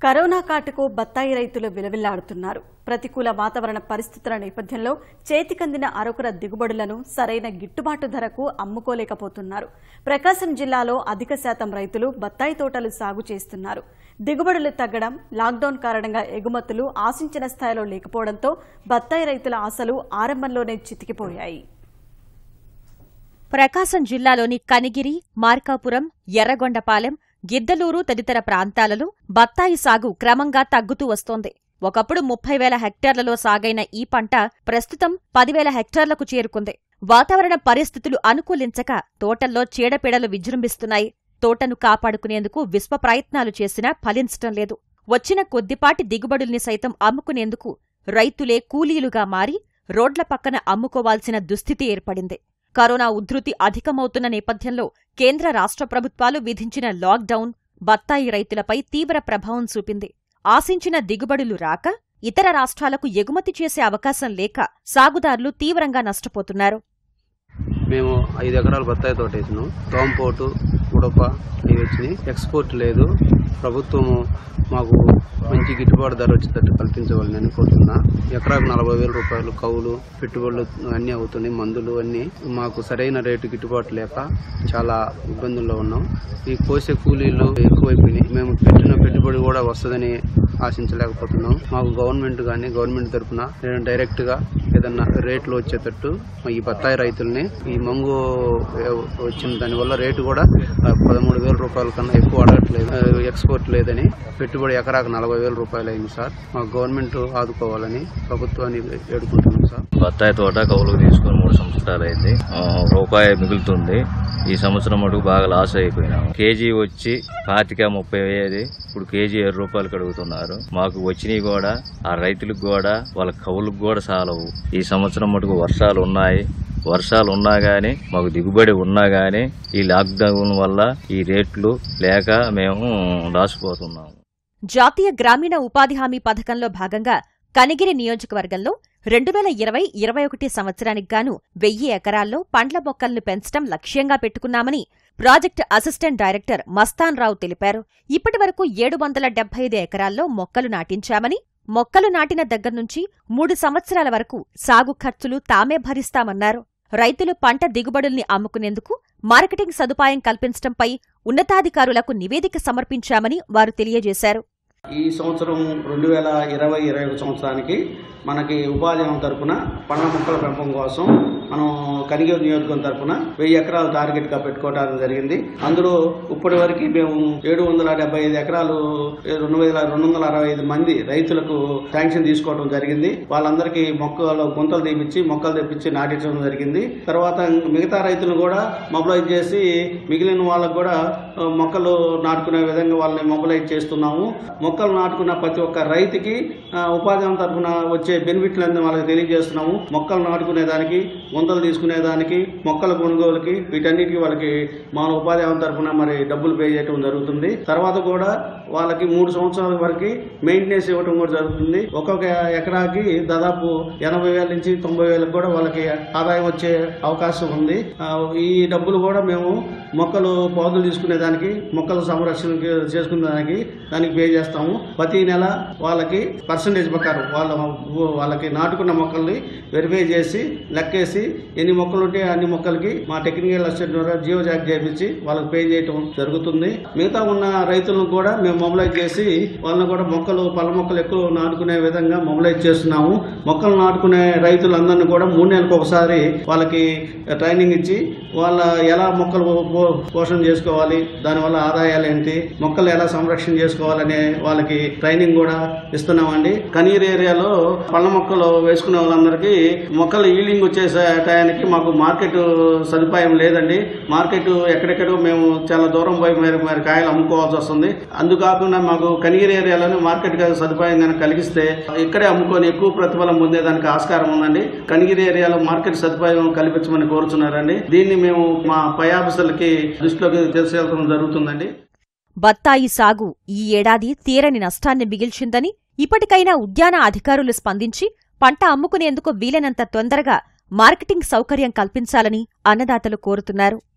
corona కాటుకు బత్తాయి రైతులు విలవిల్లాడుతున్నారు ప్రతికూల వాతావరణ పరిస్థితుల నేపథ్యంలో చేతికందిన అరకుర దిగుబడులను సరైన గిట్టుబాటు ధరకు అమ్ముకోలేకపోతున్నారు ప్రకాశం జిల్లాలో అధిక శాతం రైతులు బత్తాయి తోటలు సాగు చేస్తున్నారు దిగుబడులు తగ్గడం లాక్డౌన్ కారణంగా ఎగుమతులు ఆశించిన స్థాయిలో లేకపోవడంతో బత్తాయి రైతుల ఆశలు ఆరంభంలోనే చితికిపోయాయి ప్రకాశం జిల్లాలోని కనిగిరి మార్కాపురం ఎర్రగొండపాలెం గిద్దలూరు తదితర ప్రాంతాలలో బత్తాయి సాగు క్రమంగా తగ్గుతూ వస్తోంది ఒకప్పుడు ముప్పై వేల హెక్టార్లలో సాగైన ఈ పంట ప్రస్తుతం పదివేల హెక్టార్లకు చేరుకుంది వాతావరణ పరిస్థితులు అనుకూలించక తోటల్లో చీడపీడలు విజృంభిస్తున్నాయి తోటను కాపాడుకునేందుకు విశ్వ ప్రయత్నాలు చేసినా ఫలించటం లేదు వచ్చిన కొద్దిపాటి దిగుబడుల్ని సైతం అమ్ముకునేందుకు రైతులే కూలీలుగా మారి రోడ్ల పక్కన అమ్ముకోవాల్సిన దుస్థితి ఏర్పడింది కరోనా ఉధృతి అధికమవుతున్న నేపథ్యంలో కేంద్ర రాష్ట్ర ప్రభుత్వాలు విధించిన లాక్డౌన్ బత్తాయి రైతులపై తీవ్ర ప్రభావం చూపింది ఆశించిన దిగుబడులు రాక ఇతర రాష్ట్రాలకు ఎగుమతి చేసే అవకాశం లేక సాగుదారులు తీవ్రంగా నష్టపోతున్నారు మేము ఐదు ఎకరాల బత్తాయి తోట వేసినాం తోంపోటు ఉడప ఇవి వచ్చినాయి ఎక్స్పోర్ట్ లేదు ప్రభుత్వము మాకు మంచి గిట్టుబాటు ధర వచ్చేటట్టు కల్పించవాలని కోరుతున్నా ఎకరాకు నలభై వేల రూపాయలు కవులు పెట్టుబడులు అన్నీ అవుతున్నాయి మందులు అన్నీ మాకు సరైన రేటు గిట్టుబాటు లేక చాలా ఇబ్బందుల్లో ఉన్నాం ఈ కోసే కూలీలు ఎక్కువైపోయినాయి మేము పెట్టిన పెట్టుబడి కూడా వస్తుందని ఆశించలేకపోతున్నాం మాకు గవర్నమెంట్ కానీ గవర్నమెంట్ తరఫున డైరెక్ట్ గా ఏదన్నా రేట్లు వచ్చేటట్టు ఈ బత్తాయి రైతుల్ని ఈ మంగు వచ్చిన దానివల్ల రేటు కూడా ఆ, పదమూడు వేల రూపాయల కన్నా ఎక్కువ అడగట్లేదు ఆ, ఎక్స్పోర్ట్ లేదని పెట్టుబడి ఎకరాకు నలభై వేల రూపాయలు అయింది సార్ మాకు గవర్నమెంట్ ఆదుకోవాలని ప్రభుత్వాన్ని వేడుకుంటున్నాం సార్ బత్తాయి తోట కౌలుకు తీసుకొని మూడు సంవత్సరాలు అయింది ఆ, రూపాయి మిగులుతుంది ఈ సంవత్సరం మటుకు బాగా లాస్ అయిపోయినాం కేజీ వచ్చి పాతిక ముప్పై అయ్యేది ఇప్పుడు కేజీ ఏడు రూపాయలు అడుగుతున్నారు మాకు వచ్చినవి కూడా ఆ రైతులకు కూడా వాళ్ళ కవులకు కూడా సాలవు ఈ సంవత్సరం మటుకు వర్షాలు ఉన్నాయి వర్షాలు ఉన్నా గానీ మాకు దిగుబడి ఉన్నా గానీ ఈ లాక్డౌన్ వల్ల ఈ రేట్లు లేక మేము రాసిపోతున్నాము జాతీయ గ్రామీణ ఉపాధి హామీ పథకంలో భాగంగా కనిగిరి నియోజకవర్గంలో రెండు వేల ఇరవై ఇరవై ఒకటి సంవత్సరానికి గాను వెయ్యి ఎకరాల్లో పండ్ల మొక్కలను పెంచడం లక్ష్యంగా పెట్టుకున్నామని project assistant director Mastan Rao తెలిపారు ఇప్పటి వరకు ఏడు వందల డెబ్బై ఐదు ఎకరాల్లో మొక్కలు నాటించామని మొక్కలు నాటిన దగ్గర్నుంచి మూడు సంవత్సరాల వరకు సాగు ఖర్చులు తామే భరిస్తామన్నారు రైతులు పంట దిగుబడుల్ని అమ్ముకునేందుకు మార్కెటింగ్ సదుపాయం కల్పించడంపై ఉన్నతాధికారులకు నివేదిక సమర్పించామని వారు తెలియజేశారు ఈ సంవత్సరం రెండు వేల ఇరవై ఇరవై ఒక సంవత్సరానికి మనకి ఉపాధి హామీ తరపున పండ్ల మొక్కల పెంపకం కోసం మనం కనిగేరు నియోజకవర్గం తరపున వెయ్యి ఎకరాలు టార్గెట్గా పెట్టుకోవడం జరిగింది అందులో ఇప్పటి వరకు మేము ఏడు వందల డెబ్బై ఐదు ఎకరాలు రెండు వేల రెండు వందల అరవై ఐదు మంది రైతులకు శాంక్షన్ తీసుకోవడం జరిగింది వాళ్ళందరికీ మొక్కలు గుంతలు తీపిచ్చి మొక్కలు తెప్పించి నాటించడం జరిగింది తర్వాత మిగతా రైతులను కూడా మొబిలైజ్ చేసి మిగిలిన వాళ్ళకు కూడా ఆ, మొక్కలు నాటుకునే విధంగా వాళ్ళని మొబిలైజ్ చేస్తున్నాము మొక్కలు నాటుకున్న ప్రతి ఒక్క రైతుకి ఆ, ఉపాధి హామీ తరఫున వచ్చే బెనిఫిట్లన్నీ వాళ్ళకి తెలియజేస్తున్నాము మొక్కలు నాటుకునే దానికి గుంతలు తీసుకునే దానికి మొక్కల కొనుగోలుకి వీటన్నిటికీ వాళ్ళకి మన ఉపాధి హామీ తరఫున మరి డబ్బులు పే చేయడం జరుగుతుంది తర్వాత కూడా వాళ్ళకి మూడు సంవత్సరాల వరకు మెయింటెనెన్స్ ఇవ్వడం కూడా జరుగుతుంది ఒక్కొక్క ఎకరాకి దాదాపు ఎనభై వేల నుంచి తొంభై వేలకు కూడా వాళ్ళకి ఆదాయం వచ్చే అవకాశం ఉంది ఆ, ఈ డబ్బులు కూడా మేము మొక్కలు పౌదులు తీసుకునే దానికి మొక్కల సంరక్షణ చేసుకునే దానికి దానికి పే చేస్తాము ప్రతి నెల వాళ్ళకి పర్సంటేజ్ ప్రకారం వాళ్ళ వాళ్ళకి నాటుకున్న మొక్కల్ని వెరిఫై చేసి లెక్కేసి ఎన్ని మొక్కలు ఉంటే అన్ని మొక్కలకి మా టెక్నికల్ అసిస్టెంట్ ద్వారా జియో జాక్ చేయించి వాళ్ళకి పే చేయటం జరుగుతుంది మిగతా ఉన్న రైతులను కూడా మేము మొబిలైజ్ చేసి వాళ్ళని కూడా మొక్కలు పళ్ళ మొక్కలు ఎక్కువ నాటుకునే విధంగా మొబిలైజ్ చేస్తున్నాము మొక్కలు నాటుకునే రైతులందరినీ కూడా మూడు నెలలకు ఒకసారి వాళ్ళకి ట్రైనింగ్ ఇచ్చి వాళ్ళ ఎలా మొక్కలు పో- పోషణ చేసుకోవాలి దానివల్ల ఆదాయాలు ఏంటి మొక్కలు ఎలా సంరక్షణ చేసుకోవాలనే వాళ్ళకి ట్రైనింగ్ కూడా ఇస్తున్నామండి కనీర్ ఏరియాలో పళ్ళ మొక్కలు వేసుకునే వాళ్ళందరికీ మొక్కలు ఈల్డింగ్ వచ్చే టయానికి మాకు మార్కెట్ సదుపాయం లేదండి మార్కెట్ ఎక్కడెక్కడో మేము చాలా దూరం పోయి మరి మరి కాయలు అమ్ముకోవాల్సి వస్తుంది అందుకాకుండా మాకు కనిగిరి ఏరియాలోనే మార్కెట్ సదుపాయం కనుక కలిగిస్తే ఇక్కడే అమ్ముకొని ఎక్కువ ప్రతిఫలం పొందేదానికి ఆస్కారం ఉందండి కనిగిరి ఏరియాలో మార్కెట్ సదుపాయం కల్పించమని కోరుచున్నారండి దీన్ని మేము మా పై ఆఫీసర్లకి దృష్టిలోకి తీసుకెళ్లడం జరుగుతుందండి బత్తాయి సాగు ఈ ఏడాది తీరని నష్టాన్ని మిగిల్చిందని ఇప్పటికైనా ఉద్యాన అధికారులు స్పందించి పంట అమ్ముకునేందుకు వీలైనంత తొందరగా మార్కెటింగ్ సౌకర్యం కల్పించాలని అన్నదాతలు కోరుతున్నారు